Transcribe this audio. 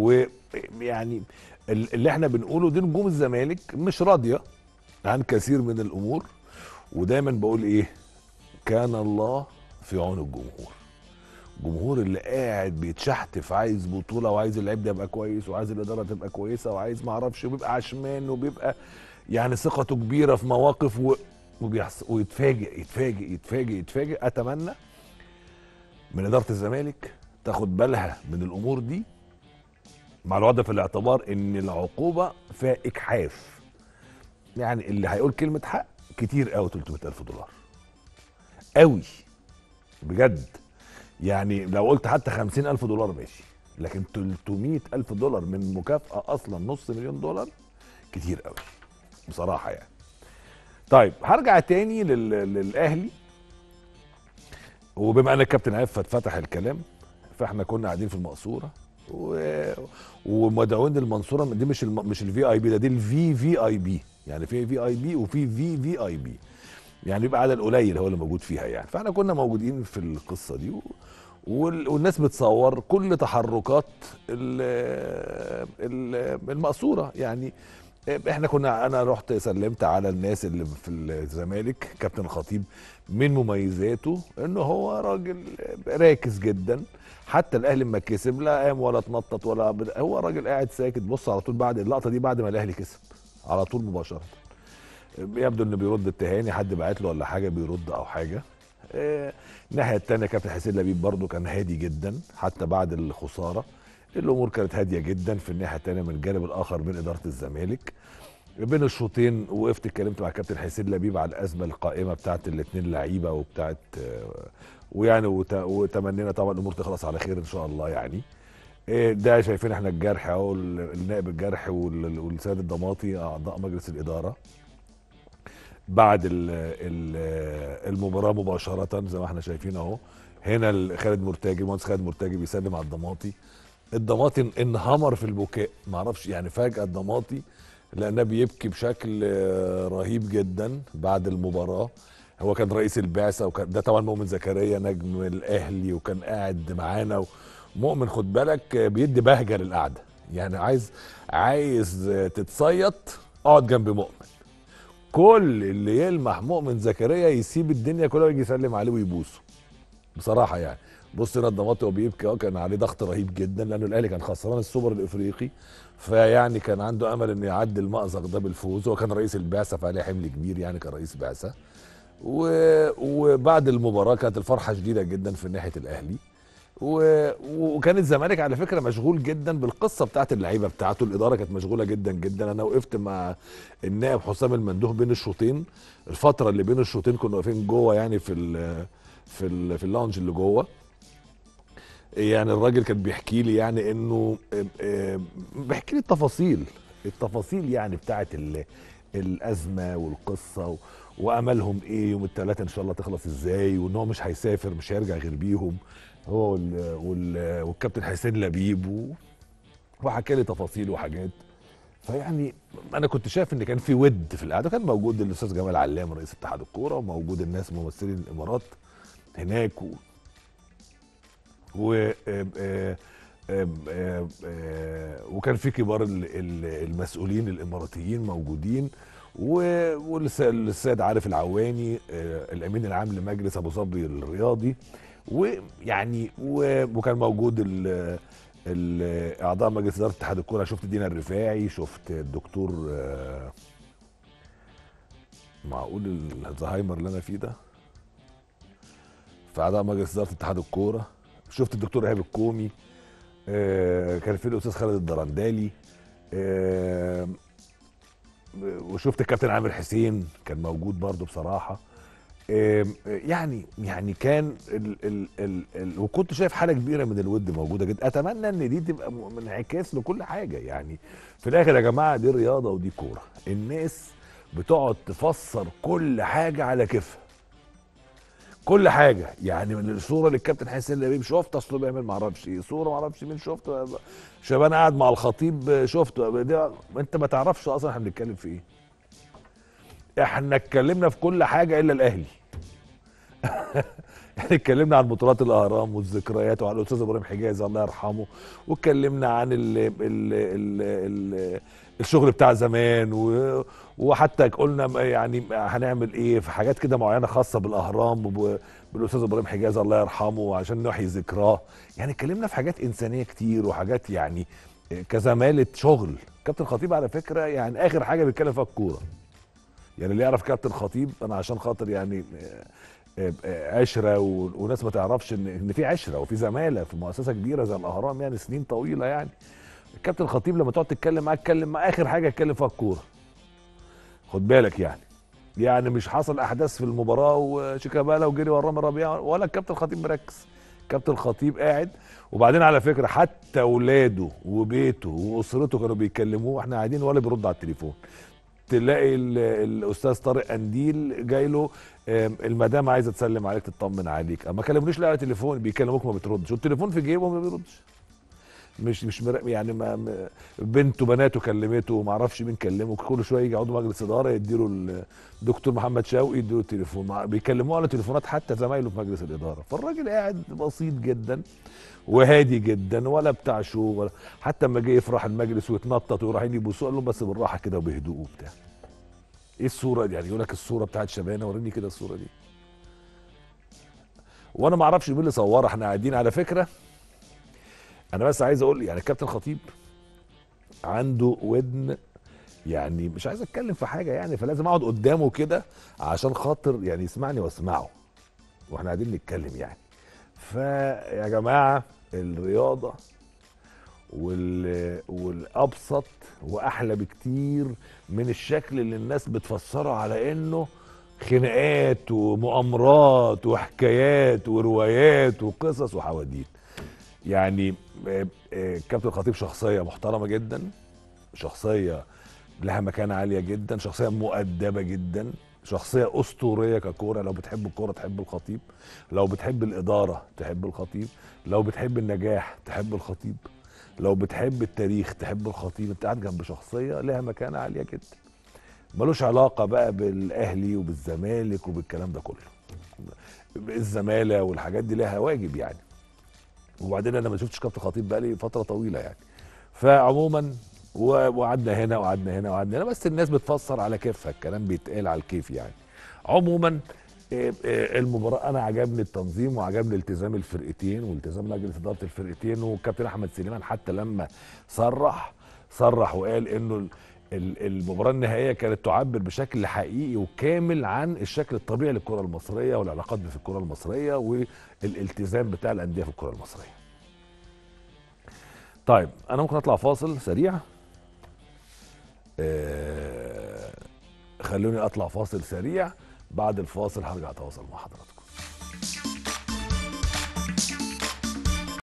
ويعني ال- اللي احنا بنقوله دي نجوم الزمالك مش راضيه عن كثير من الامور ودايما بقول ايه كان الله في عون الجمهور الجمهور اللي قاعد بيتشحتف عايز بطوله وعايز اللعيب ده يبقى كويس وعايز الاداره تبقى كويسه وعايز ما اعرفش وبيبقى عشمان وبيبقى يعني ثقته كبيره في مواقف و... وبيحص... ويتفاجئ يتفاجئ يتفاجئ يتفاجئ اتمنى من اداره الزمالك تاخد بالها من الامور دي مع الوضع في الاعتبار ان العقوبه فيها اجحاف يعني اللي هيقول كلمه حق كتير قوي 300000 دولار قوي بجد يعني لو قلت حتى 50000 دولار ماشي لكن 300000 دولار من مكافاه اصلا نص مليون دولار كتير قوي بصراحه يعني طيب هرجع تاني لل... للاهلي وبما ان الكابتن عفت فتح الكلام فاحنا كنا قاعدين في المقصوره و... ومدعوين المنصوره دي مش الم... مش الفي اي بي ده دي الفي في اي بي يعني في في اي بي وفي في في اي بي يعني يبقى عدد قليل هو اللي موجود فيها يعني فاحنا كنا موجودين في القصه دي و... وال... والناس بتصور كل تحركات ال... ال... المقصوره يعني احنا كنا انا رحت سلمت على الناس اللي في الزمالك كابتن خطيب من مميزاته انه هو راجل راكز جدا حتى الاهلي لما كسب لا قام ولا اتنطط ولا بد... هو راجل قاعد ساكت بص على طول بعد اللقطه دي بعد ما الاهلي كسب على طول مباشره يبدو انه بيرد التهاني حد بعت له ولا حاجه بيرد او حاجه آه، الناحيه الثانيه كابتن حسين لبيب برضو كان هادي جدا حتى بعد الخساره الامور كانت هاديه جدا في الناحيه الثانيه من الجانب الاخر من اداره الزمالك بين الشوطين وقفت اتكلمت مع كابتن حسين لبيب على الازمه القائمه بتاعت الاثنين لعيبه وبتاعت آه، ويعني وت- وتمنينا طبعا الامور تخلص على خير ان شاء الله يعني إيه ده شايفين احنا الجرح اهو ال- النائب الجرح وال- والسيد الضماطي اعضاء مجلس الاداره بعد ال ال المباراه مباشره زي ما احنا شايفين اهو هنا ال- خالد مرتجي المهندس خالد مرتجي بيسلم على الضماطي الضماطي انهمر في البكاء معرفش يعني فجاه الضماطي لانه بيبكي بشكل آه، رهيب جدا بعد المباراه هو كان رئيس البعثه وكان ده طبعا مؤمن زكريا نجم الاهلي وكان قاعد معانا مؤمن خد بالك آه، بيدي بهجه للقعده يعني عايز عايز آه، تتصيط اقعد جنب مؤمن كل اللي يلمح مؤمن زكريا يسيب الدنيا كلها ويجي يسلم عليه ويبوسه بصراحه يعني بص هنا الضماطي وهو بيبكي اه كان عليه ضغط رهيب جدا لانه الاهلي كان خسران السوبر الافريقي فيعني كان عنده امل انه يعدي المأزق ده بالفوز هو كان رئيس البعثه فعليه حمل كبير يعني كرئيس بعثه و... وبعد المباراه كانت الفرحه شديده جدا في ناحيه الاهلي و... وكان الزمالك على فكره مشغول جدا بالقصه بتاعت اللعيبه بتاعته الاداره كانت مشغوله جدا جدا انا وقفت مع النائب حسام المندوه بين الشوطين الفتره اللي بين الشوطين كنا واقفين جوه يعني في ال... في ال... في اللاونج اللي جوه يعني الراجل كان بيحكي لي يعني انه آه، آه، بيحكي لي التفاصيل التفاصيل يعني بتاعت ال- الازمه والقصه و- واملهم ايه يوم الثلاثاء ان شاء الله تخلص ازاي وان هو مش هيسافر مش هيرجع غير بيهم هو وال وال والكابتن حسين لبيب و- وحكى لي تفاصيل وحاجات فيعني انا كنت شايف ان كان في ود في القعده كان موجود الاستاذ جمال علام رئيس اتحاد الكوره وموجود الناس ممثلين الامارات هناك و و آه، آه، آه، آه، آه، وكان في كبار ال- ال- المسؤولين الاماراتيين موجودين والسيد عارف العواني آه، الامين العام لمجلس ابو ظبي الرياضي ويعني و- وكان موجود ال- ال- اعضاء مجلس اداره اتحاد الكوره شفت دينا الرفاعي شفت الدكتور آه، معقول الزهايمر اللي انا فيه ده في اعضاء مجلس اداره اتحاد الكوره شفت الدكتور ايهاب الكومي آه، كان في الاستاذ خالد الدرندالي آه، وشفت الكابتن عامر حسين كان موجود برضو بصراحه آه، يعني يعني كان ال ال ال ال وكنت شايف حاله كبيره من الود موجوده جدا اتمنى ان دي تبقى م- منعكاس لكل حاجه يعني في الاخر يا جماعه دي رياضه ودي كوره الناس بتقعد تفسر كل حاجه على كيفها كل حاجه يعني من الصوره اللي الكابتن حسين لبيب شفت اصله بيعمل ما اعرفش ايه صوره ما اعرفش مين شفت شبان قاعد مع الخطيب شفت ده انت ما تعرفش اصلا احنا بنتكلم في ايه احنا اتكلمنا في كل حاجه الا الاهلي يعني اتكلمنا عن بطولات الاهرام والذكريات وعن الاستاذ ابراهيم حجازي الله يرحمه واتكلمنا عن ال ال ال ال الشغل بتاع زمان و وحتى قلنا م- يعني هنعمل ايه في حاجات كده معينه خاصه بالاهرام وب- بالاستاذ ابراهيم حجازي الله يرحمه عشان نحيي ذكراه يعني اتكلمنا في حاجات انسانيه كتير وحاجات يعني كزماله شغل كابتن خطيب على فكره يعني اخر حاجه بيتكلم فيها الكوره يعني اللي يعرف كابتن خطيب انا عشان خاطر يعني آه، آه، عشره و- وناس ما تعرفش ان ان في عشره وفي زماله في مؤسسه كبيره زي الاهرام يعني سنين طويله يعني الكابتن خطيب لما تقعد تتكلم معاه اتكلم مع اخر حاجه اتكلم فيها الكوره خد بالك يعني يعني مش حصل احداث في المباراه وشيكابالا وجري وراه من ربيعه ولا الكابتن خطيب مركز كابتن خطيب قاعد وبعدين على فكره حتى اولاده وبيته واسرته كانوا بيكلموه واحنا قاعدين ولا بيرد على التليفون تلاقي ال- الاستاذ طارق قنديل جاي له آم، المدام عايزه تسلم عليك تطمن عليك اما كلمونيش لا على تليفون بيكلموك ما بتردش والتليفون في جيبه ما بيردش مش مش مر... يعني ما م- بنته بناته كلمته وما اعرفش مين كلمه كل شويه يجي عضو مجلس اداره يديله الدكتور محمد شوقي يديله التليفون مع- بيكلموه على تليفونات حتى زمايله في مجلس الاداره فالراجل قاعد بسيط جدا وهادي جدا ولا بتاع شو ولا حتى اما جه يفرح المجلس ويتنطط ورايحين يبوسوه قال لهم بس بالراحه كده وبهدوء وبتاع ايه الصوره دي يعني يقول لك الصوره بتاعت شبانه وريني كده الصوره دي وانا ما اعرفش مين اللي صورها احنا قاعدين على فكره انا بس عايز اقول يعني الكابتن خطيب عنده ودن يعني مش عايز اتكلم في حاجه يعني فلازم اقعد قدامه كده عشان خاطر يعني يسمعني واسمعه واحنا قاعدين نتكلم يعني فيا جماعه الرياضه وال... والابسط واحلى بكتير من الشكل اللي الناس بتفسره على انه خناقات ومؤامرات وحكايات وروايات وقصص وحواديت يعني آه، آه، كابتن خطيب شخصيه محترمه جدا شخصيه لها مكانه عاليه جدا شخصيه مؤدبه جدا شخصيه اسطوريه ككوره لو بتحب الكوره تحب الخطيب لو بتحب الاداره تحب الخطيب لو بتحب النجاح تحب الخطيب لو بتحب التاريخ تحب الخطيب انت قاعد جنب شخصيه لها مكانه عاليه جدا ملوش علاقه بقى بالاهلي وبالزمالك وبالكلام ده كله الزماله والحاجات دي لها واجب يعني وبعدين انا ما شفتش كابتن خطيب بقالي فتره طويله يعني فعموما و- وقعدنا هنا وقعدنا هنا وقعدنا هنا بس الناس بتفسر على كيفها الكلام بيتقال على الكيف يعني عموما إيه، إيه، المباراه انا عجبني التنظيم وعجبني التزام الفرقتين والتزام مجلس اداره الفرقتين والكابتن احمد سليمان حتى لما صرح صرح وقال انه ال- ال- المباراه النهائيه كانت تعبر بشكل حقيقي وكامل عن الشكل الطبيعي للكره المصريه والعلاقات في الكره المصريه والالتزام بتاع الانديه في الكره المصريه. طيب انا ممكن اطلع فاصل سريع آه خلوني اطلع فاصل سريع بعد الفاصل هرجع اتواصل مع حضراتكم